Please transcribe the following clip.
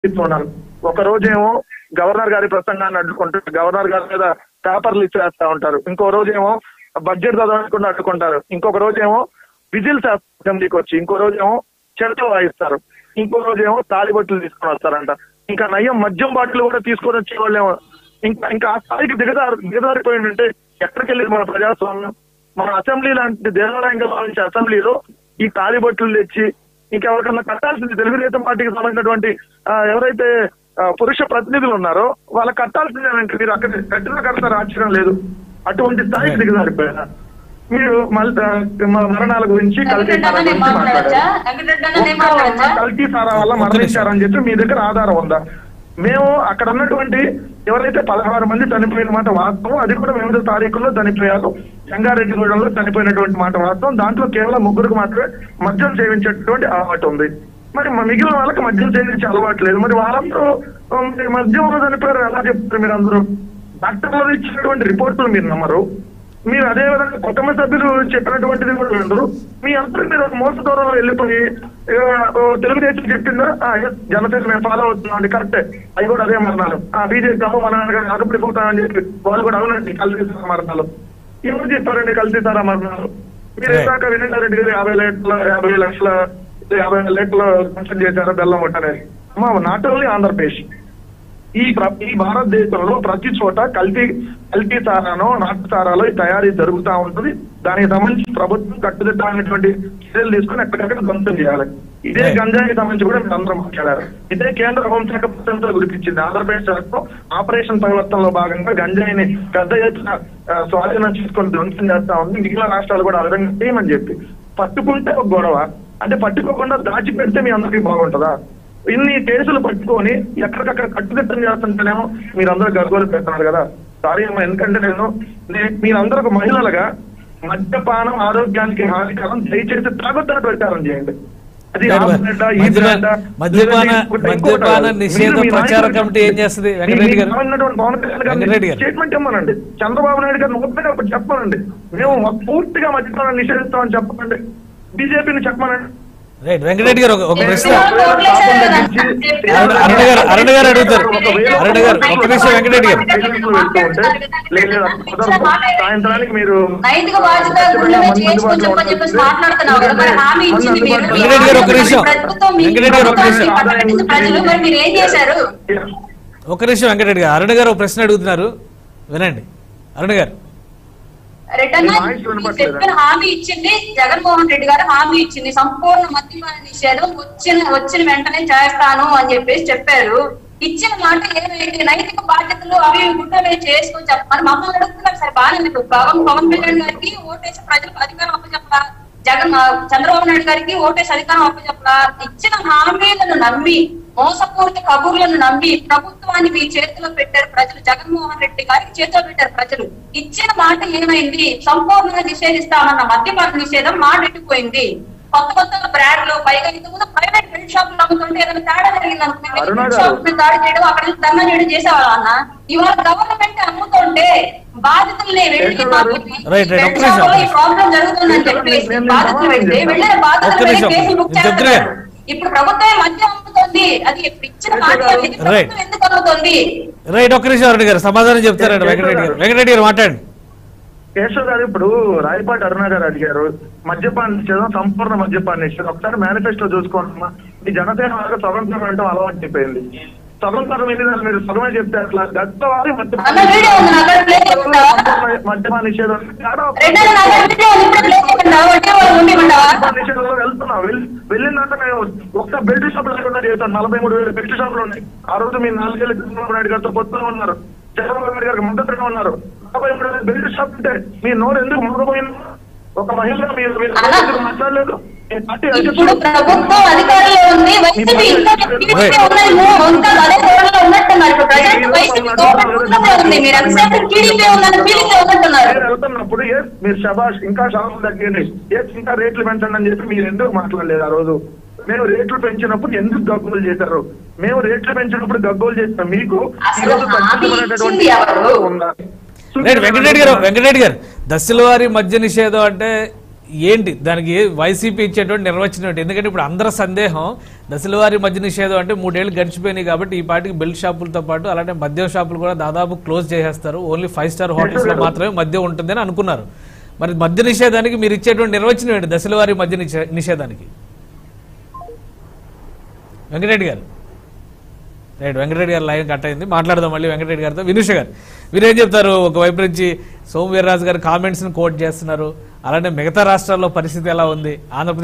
ఇస్తున్నారు ఒక రోజేమో గవర్నర్ గారి ప్రసంగాన్ని అడ్డుకుంటారు గవర్నర్ గారి మీద పేపర్లు ఇచ్చేస్తా ఉంటారు ఇంకో రోజేమో బడ్జెట్ చదవకుండా అడ్డుకుంటారు ఇంకొక రోజేమో విజిల్స్ అసెంబ్లీకి వచ్చి ఇంకో రోజేమో చెడతో వాయిస్తారు ఇంకో రోజేమో తాలిబొట్టులు తీసుకొని వస్తారంట ఇంకా నయ్యం మద్యం బాటిల్ కూడా తీసుకొని వచ్చే వాళ్ళేమో ఇంకా ఇంకా ఆ స్థాయికి దిగదారు దిగదారిపోయింది అంటే ఎక్కడికి వెళ్ళేది మన ప్రజాస్వామ్యం మన అసెంబ్లీ లాంటి దేవాలయంగా భావించే అసెంబ్లీలో ఈ తాలిబొట్టులు తెచ్చి ఇంకెవరికన్నా కట్టాల్సింది తెలుగుదేశం పార్టీకి సంబంధించినటువంటి ఆ, ఎవరైతే ఆ, పురుష ప్రతినిధులు ఉన్నారో వాళ్ళకి కట్టాల్సిందేనంటే మీరు అక్కడ కట్టిన కడతారు ఆశ్చర్యం లేదు అటువంటి స్థాయికి దిగజారిపోయారు మీరు మళ్ళీ ఆ, మా మరణాల గురించి కల్తీ సారా వెంకటరెడ్డి గురించి మాట్లాడచ్చా మాట్లాడారు వెంకటరెడ్డి అన్న నేను ఒక్క ఉన్న మాట్లాడచ్చా కల్తీ సారా వల్ల మరణించారని చెప్పి మీ దగ్గర ఆధారం ఉందా మేము అక్కడ ఉన్నటువంటి ఎవరైతే పదహారు మంది చనిపోయిన మాట వాస్తవం అది కూడా వివిధ తారీఖుల్లో చనిపోయారు సంగారెడ్డిగూడెంలో చనిపోయినటువంటి మాట వాస్తవం దాంట్లో కేవలం ముగ్గురికి మాత్రమే మద్యం సేవించేటటువంటి అలవాటు ఉంది మరి మ- మిగిలిన వాళ్ళకి మద్యం సేవించే అలవాటు లేదు మరి వాళ్ళందరూ ఆ, మరి మద్యంలో చనిపోయారు ఎలా చెప్తారు మీరు అందరూ డాక్టర్లు ఇచ్చినటువంటి రిపోర్టులు మీరు నమ్మరు మీరు అదే విధంగా కుటుంబ సభ్యులు చెప్పినటువంటిది కూడా వినరు మీ అందరూ మీరు ఒక మోస దూరంలో వెళ్ళిపోయి ఇక, ఓ తెలుగుదేశం చెప్పిందా ఆ, yes, జనసేన మేము ఫాలో అవుతున్నాం అండి కరెక్టే అవి కూడా అదే మరణాలు ఆ బీజేపీ అమ్మ మన అగపడిపోతామని చెప్పి వాళ్ళు కూడా అవునండి కల్తీ సారా మరణాలు ఎవరు చెప్పారండి కల్తీ సారా మరణాలు మీరు Right. ఇందాక వినండి గారు యాభై లీటర్ల యాభై లక్షల యాభై లీటర్లు కన్సల్ట్ చేశారు బెల్లం అనేది అమ్మ నాట్ ఓన్లీ ఆంధ్రప్రదేశ్ ఈ ప్ర- ఈ భారతదేశంలో ప్రతి చోట కల్తీ కల్తీ సారానో నాటు సారాలో ఈ తయారీ జరుగుతా ఉంటుంది దానికి సంబంధించి ప్రభుత్వం కట్టుదిట్టమైనటువంటి చర్యలు తీసుకుని ఎక్కడికక్కడ ధ్వంసం చేయాలి ఇదే Right. గంజాయికి సంబంధించి కూడా మీరు అందరూ మాట్లాడారు ఇదే కేంద్ర హోంశాఖ ప్రతినిధులు గురిపించింది ఆంధ్రప్రదేశ్ రాష్ట్రం ఆపరేషన్ పరివర్తనలో భాగంగా గంజాయిని పెద్ద ఎత్తున ఆ, స్వాధీనం చేసుకొని ధ్వంసం చేస్తా ఉంది మిగిలిన రాష్ట్రాలు కూడా ఆ విధంగా చేయమని చెప్పి పట్టుకుంటే ఒక గొడవ అంటే పట్టుకోకుండా దాచిపెడితే మీ అందరికీ బాగుంటుందా ఇన్ని కేసులు పట్టుకొని ఎక్కడికక్కడ కట్టుదిట్టం చేస్తుంటేనేమో మీరందరూ గర్భాలు పెడుతున్నారు కదా సారీ అమ్మా ఎందుకంటే నేను నే- మీరందరూ ఒక మహిళలుగా మద్యపానం ఆరోగ్యానికి హానికరం దయచేసి తాగొద్దని ప్రచారం చేయండి అది ఆ బ్రాండా, ఈ మద్యపా- బ్రాండా, మద్యపాన లేదంటే ఇంకోటి మద్యపాన కాదు. నిషేధ మీరు మీ ప్రచార నాయకుడు- కమిటీ ఏం చేస్తుంది మీ- వెంకటరెడ్డి మీ గారు ఉన్నటువంటి పవన్ కళ్యాణ్ వెంకటరెడ్డి గారిని గారు. స్టేట్మెంట్ ఇవ్వనండి చంద్రబాబు నాయుడు గారిని ఓపెన్ అప్పుడు చెప్పమనండి మేము పూర్తిగా మద్యపానం నిషేధిస్తామని చెప్పమండి బీజేపీని చెప్పమనండి రైట్ వెంకటరెడ్డి గారు ఒక- ఒక ప్రశ్న అరుణ- అరుణ గారు అరుణ గారు అడుగుతారు అరుణ గారు ఒక్క నిమిషం వెంకటరెడ్డి గారు సాయంత్రానికి మీరు నైతిక బాధ్యత గుండె చేసుకొని చెప్పని చెప్పేసి మాట్లాడుతున్నావు కదా మరి హామీ ఇచ్చింది మీరు వెంకటరెడ్డి గారు ఒక్క నిమిషం. ప్రభుత్వం మీ వెంకటరెడ్డి గారు ఒక్క నిమిషం. ప్రభుత్వానికి పట్టబెట్టింది ప్రజలు మరి మీరు ఏం చేశారు ఒక నిమిషం వెంకటరెడ్డి గారు అరుణ గారు ఒక ప్రశ్న అడుగుతున్నారు వినండి అరుణ గారు రిటర్న్ మీ వాయిస్ వినపట్లేదా? చెప్పిన హామీ ఇచ్చింది జగన్మోహన్ రెడ్డి గారు హామీ ఇచ్చింది సంపూర్ణ మద్యపాన నిషేధం వచ్చిన వచ్చిన వెంటనే చేస్తాను అని చెప్పేసి చెప్పారు ఇచ్చిన మాట ఏమైంది నైతిక బాధ్యతలు అవి గుండె చేసుకొని చెప్పమని మమ్మల్ని అడుగుతున్నారు సరే బాగానే ఉంది. పవన్ పవన్ కళ్యాణ్ గారికి ఓటేసి ప్రజలకు అధికారం అప్పచెప్పలా జగన్ ఆ, చంద్రబాబు నాయుడు గారికి ఓటేసి అధికారం అప్పచెప్పలా ఇచ్చిన హామీలను నమ్మి మోసపూరిత కబుర్లను నమ్మి ప్రభుత్వాన్ని మీ చేతిలో పెట్టారు ప్రజలు జగన్మోహన్ రెడ్డి గారికి చేతిలో పెట్టారు ప్రజలు ఇచ్చిన మాట ఏమైంది సంపూర్ణంగా నిషేధిస్తామన్న మద్యపాన నిషేధం మాట ఎట్టిపోయింది కొత్త కొత్త బ్రాండ్లు పైగా ఇంతకుముందు ప్రైవేట్ బెల్ట్ షాపులు అమ్ముతుంటే ఏదైనా తేడా జరిగింది అనుకుంటే అరుణ బెల్ట్ గారు. షాప్ మీద దాడి చేయడం అక్కడ నుంచి ధర్నా చేయడం చేసేవాళ్ళ అన్న ఇవాళ గవర్నమెంట్ అమ్ముతుంటే బాధితుల్ని వెళ్ళి కేశవ్ గారు. Right, right. ఒక్క బెల్ట్ షాపులో ఈ నిమిషం. ప్రాబ్లం జరుగుతుందని కేశవ్ గారు, చెప్పేసి నేను బాధితులు సమాధానం వెళ్తే చెప్తాను. వెళ్ళిన బాధితుల ఒక్క మీద నిమిషం. కేసులు బుక్ చెప్తున్నా. చేస్తున్నారు ఇప్పుడు ప్రభుత్వమే మద్యం అమ్ముతుంది అది ఇప్పుడు ఇచ్చిన మాట గారు. అనేది ప్రభుత్వం ఎందుకు అమ్ముతుంది రైట్ ఒక్క నిమిషం అరుణ గారు సమాధానం చెప్తారండి వెంకటరెడ్డి గారు వెంకటరెడ్డి గారు మాట్లాడండి కేశవ్ గారు ఇప్పుడు రాయపాటి అరుణ గారు అడిగారు మద్యపాన నిషేధం సంపూర్ణ మద్యపాన నిషేధం ఒకసారి మేనిఫెస్టో చూసుకోండి ఈ జనసేన వాళ్ళకి స్వతంత్రం అంటే అలవాటు అయిపోయింది స్వతంత్రం మీద మీరు సగమే చెప్తే అట్లా గతవారి అన్న వీడియో ఉంది నా దగ్గర ప్లే చేయమంటావా? మద్యపాన నిషేధం తేడా ఒక- రెడ్డి అన్న నా దగ్గర వీడియో ఉంది ఇప్పుడు ప్లే చేయమంటావా ఒకే వాళ్ళు ఉండిమంటావా మద్యపాన నిషేధంలో వెళ్తున్నా వెళ్- వెళ్ళినాక నేను ఒక్క బెల్ట్ షాప్ లేకుండా చేస్తాను నలభై మూడు వేల బెల్ట్ షాపులు ఉన్నాయి ఆ రోజు మీరు నాలుగేళ్ళు చంద్రబాబు నాయుడు గారితో పొత్తులో ఉన్నారు చంద్రబాబు నాయుడు గారికి మద్దతుగా ఉన్నారు నలభై మూడు వేల బెల్ట్ షాప్ ఉంటే మీ నోరు ఎందుకు మూగపోయింది ఒక మహిళ మీరు మీరు ఎందుకు మాట్లాడలేదు మీ పార్టీ ఇప్పుడు అధ్యక్షుడు ప్రభుత్వం అధికారంలో ఉంది వైసీపీ ఇంకా టీడీపీ ఉన్నది మూ- ఇంకా అదే ధోరణిలో ఉన్నట్టున్నారు ఇప్పుడు ప్రజెంట్ వైసీపీ గవర్నమెంట్ ఉంది మీరు ఎంతసేపు టీడీపీ ఉందని ఫీలింగ్ లో ఉన్నట్టున్నారు మీరు వెళ్తున్నప్పుడు ఏ మీరు శబాష్ ఇంకా శాతం తగ్గింది ఏ ఇంకా రేట్లు పెంచండి అని చెప్పి మీరు ఎందుకు మాట్లాడలేదు ఆ రోజు మేము రేట్లు పెంచినప్పుడు ఎందుకు గగ్గోలు చేశారు మేము రేట్లు పెంచినప్పుడు గగ్గోలు చేస్తాం మీకు ఈ అసలు రోజు హామీ తగ్గించమనేటటువంటి ఇచ్చింది ఎవరు? ఉందా రైట్ వెంకటరెడ్డి గారు వెంకటరెడ్డి గారు దశల వారి మద్య నిషేధం అంటే ఏంటి దానికి వైసీపీ ఇచ్చేటువంటి నిర్వచనం ఏంటి ఎందుకంటే ఇప్పుడు అందరి సందేహం దశలవారి మద్య నిషేధం అంటే మూడేళ్లు గడిచిపోయినాయి కాబట్టి ఈ పాటికి బెల్ట్ షాపులతో పాటు అలానే మద్యం షాపులు కూడా దాదాపు క్లోజ్ చేసేస్తారు ఓన్లీ ఫైవ్ స్టార్ హోటల్స్ లో మాత్రమే మద్యం ఉంటుందని అనుకున్నారు మరి మద్య నిషేధానికి మీరు ఇచ్చేటువంటి నిర్వచనం ఏంటి దశలవారి మద్య నిషే- నిషేధానికి వెంకటరెడ్డి గారు రైట్ వెంకటరెడ్డి గారు లైన్ కట్ అయింది మాట్లాడదాం మళ్ళీ వెంకటరెడ్డి గారితో వినుష గారు మీరేం చెప్తారు ఒకవైపు నుంచి సోము వీర్రాజు గారి కామెంట్స్ ని కోట్ చేస్తున్నారు అలానే మిగతా రాష్ట్రాల్లో పరిస్థితి ఎలా ఉంది ఆంధ్రప్రదేశ్